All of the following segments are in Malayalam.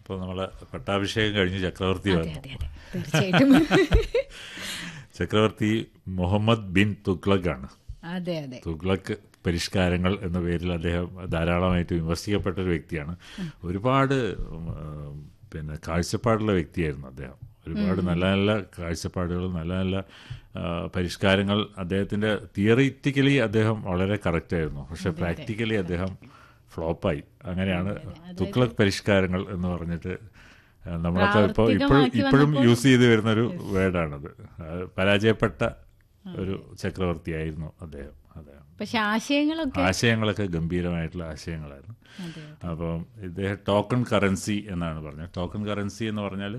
ഇപ്പോൾ നമ്മളെ പട്ടാഭിഷേകം കഴിഞ്ഞ് ചക്രവർത്തി അതെ വന്നു അതെ അതെ തീർച്ചയായിട്ടും ചക്രവർത്തി മുഹമ്മദ് ബിൻ തുഗ്ലക് ആണ് അതെ അതെ തുഗ്ലക്ക് പരിഷ്കാരങ്ങൾ എന്ന പേരിൽ അദ്ദേഹം ധാരാളമായിട്ട് വിമർശിക്കപ്പെട്ട ഒരു വ്യക്തിയാണ് ഒരുപാട് ഉം, ആ, പിന്നെ കാഴ്ചപ്പാടുള്ള വ്യക്തിയായിരുന്നു അദ്ദേഹം ഒരുപാട് നല്ല നല്ല കാഴ്ചപ്പാടുകൾ നല്ല നല്ല ആ, പരിഷ്കാരങ്ങൾ അദ്ദേഹത്തിൻ്റെ തിയറിറ്റിക്കലി അദ്ദേഹം വളരെ കറക്റ്റായിരുന്നു പക്ഷെ പ്രാക്ടിക്കലി അദ്ദേഹം ഫ്ലോപ്പായി അങ്ങനെയാണ് തുഗ്ലക് പരിഷ്കാരങ്ങൾ എന്ന് പറഞ്ഞിട്ട് ആ, നമ്മളൊക്കെ ഇപ്പോൾ ഇപ്പോഴും പ്രാവർത്തികമാക്കി ഇപ്പോഴും വന്നപ്പോൾ- യൂസ് ചെയ്ത് വരുന്നൊരു വേർഡാണത് അത് പരാജയപ്പെട്ട ഒരു ചക്രവർത്തിയായിരുന്നു അദ്ദേഹം അദ്ദേഹം പക്ഷെ ആശയങ്ങളൊക്കെ ആശയങ്ങളൊക്കെ ഗംഭീരമായിട്ടുള്ള ആശയങ്ങളായിരുന്നു അതെ അപ്പം ഇദ്ദേഹം ടോക്കൺ കറൻസി എന്നാണ് പറഞ്ഞത് ടോക്കൺ കറൻസി എന്ന് പറഞ്ഞാൽ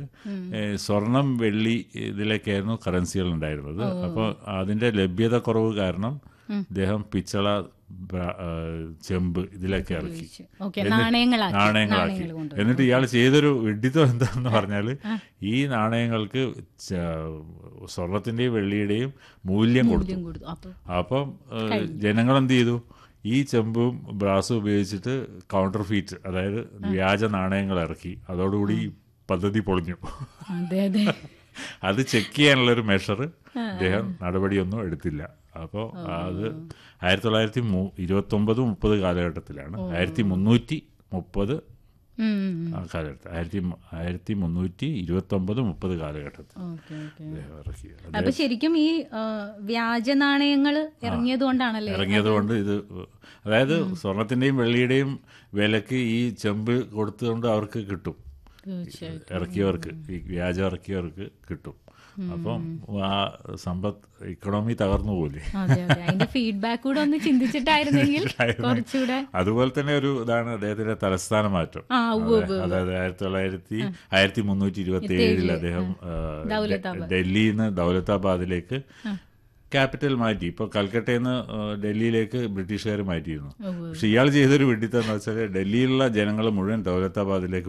സ്വർണം വെള്ളി ഇതിലൊക്കെയായിരുന്നു കറൻസികൾ ഉണ്ടായിരുന്നത് അപ്പോൾ അതിന്റെ ലഭ്യത കുറവ് കാരണം ഇദ്ദേഹം പിച്ചള ബ്ര- ആ, ചെമ്പ് ഇതിലൊക്കെ ഇറക്കി ഓക്കെ എന്നി- നാണയങ്ങളാക്കി നാണയങ്ങളാക്കി നാണയങ്ങൾ കൊണ്ടുപോയി. എന്നിട്ട് ഇയാൾ ചെയ്തൊരു വിഡിത്തം എന്താന്ന് പറഞ്ഞാൽ ഈ നാണയങ്ങൾക്ക് ച- സ്വർണത്തിന്റെയും വെള്ളിയുടെയും മൂല്യം കൊടുത്തു മൂല്യം കൊടുത്തു അപ്പൊ അപ്പം ജനങ്ങൾ എന്ത് ചെയ്തു ഈ ചെമ്പും ബ്രാസും ഉപയോഗിച്ചിട്ട് കൗണ്ടർ ഫീറ്റ് അതായത് വ്യാജ നാണയങ്ങൾ ഇറക്കി അതോടുകൂടി ഈ പദ്ധതി പൊളിഞ്ഞു അതെ അതെ അത് ചെക്ക് ചെയ്യാനുള്ള ഒരു മെഷർ അദ്ദേഹം നടപടിയൊന്നും എടുത്തില്ല അപ്പോൾ അത് ആയിരത്തി തൊള്ളായിരത്തി ഇരുപത്തി ഒമ്പത് മുപ്പത് കാലഘട്ടത്തിലാണ് ആയിരത്തി മുന്നൂറ്റി മുപ്പത് ഉം, ഉം, ഉം. ആ കാലഘട്ടത്തിൽ ആയിരത്തി മു- ആയിരത്തി മുന്നൂറ്റി ഇരുപത്തി ഒമ്പത് മുപ്പത് കാലഘട്ടത്തിൽ ഓക്കെ ഓക്കെ അദ്ദേഹം ഇറക്കി അപ്പൊ ശരിക്കും ഈ ആ, വ്യാജ നാണയങ്ങൾ ഇറങ്ങിയത് കൊണ്ടാണല്ലേ ഇറങ്ങിയത് കൊണ്ട് ഇത് അതായത് സ്വർണത്തിന്റെയും വെള്ളിയുടെയും വിലക്ക് ഈ ചെമ്പ് കൊടുത്തുകൊണ്ട് അവർക്ക് കിട്ടും തീർച്ചയായിട്ടും ഇറക്കിയവർക്ക് ഈ വ്യാജം ഇറക്കിയവർക്ക് കിട്ടും അപ്പം ആ സമ്പത്ത് ഇക്കണോമി തകർന്നു പോലെ അതെ അതെ അതിന്റെ ഫീഡ്ബാക്ക് കൂടെ ഒന്ന് ചിന്തിച്ചിട്ടായിരുന്നെങ്കിൽ കുറച്ചുകൂടെ അതുപോലെ തന്നെ ഒരു ഇതാണ് അദ്ദേഹത്തിന്റെ തലസ്ഥാന മാറ്റം ആ ഉവ്വ് അതെ, അതായത് ആയിരത്തി തൊള്ളായിരത്തി ആയിരത്തി മുന്നൂറ്റി ഇരുപത്തി ഏഴിൽ അദ്ദേഹം ആ, ദൗലതാബാദ്. ഡൽഹിയിൽ നിന്ന് ദൗലതാബാദിലേക്ക് ക്യാപിറ്റൽ മാറ്റി ഇപ്പോൾ കൽക്കട്ടയിൽ നിന്ന് ആ, ഡൽഹിയിലേക്ക് ബ്രിട്ടീഷുകാർ മാറ്റിയിരുന്നു ഉവ്വ്. പക്ഷെ ഇയാൾ ചെയ്തൊരു വിഡിത്തം എന്ന് വെച്ചാൽ ഡൽഹിയിലുള്ള ജനങ്ങൾ മുഴുവൻ ദൗലതാബാദിലേക്ക്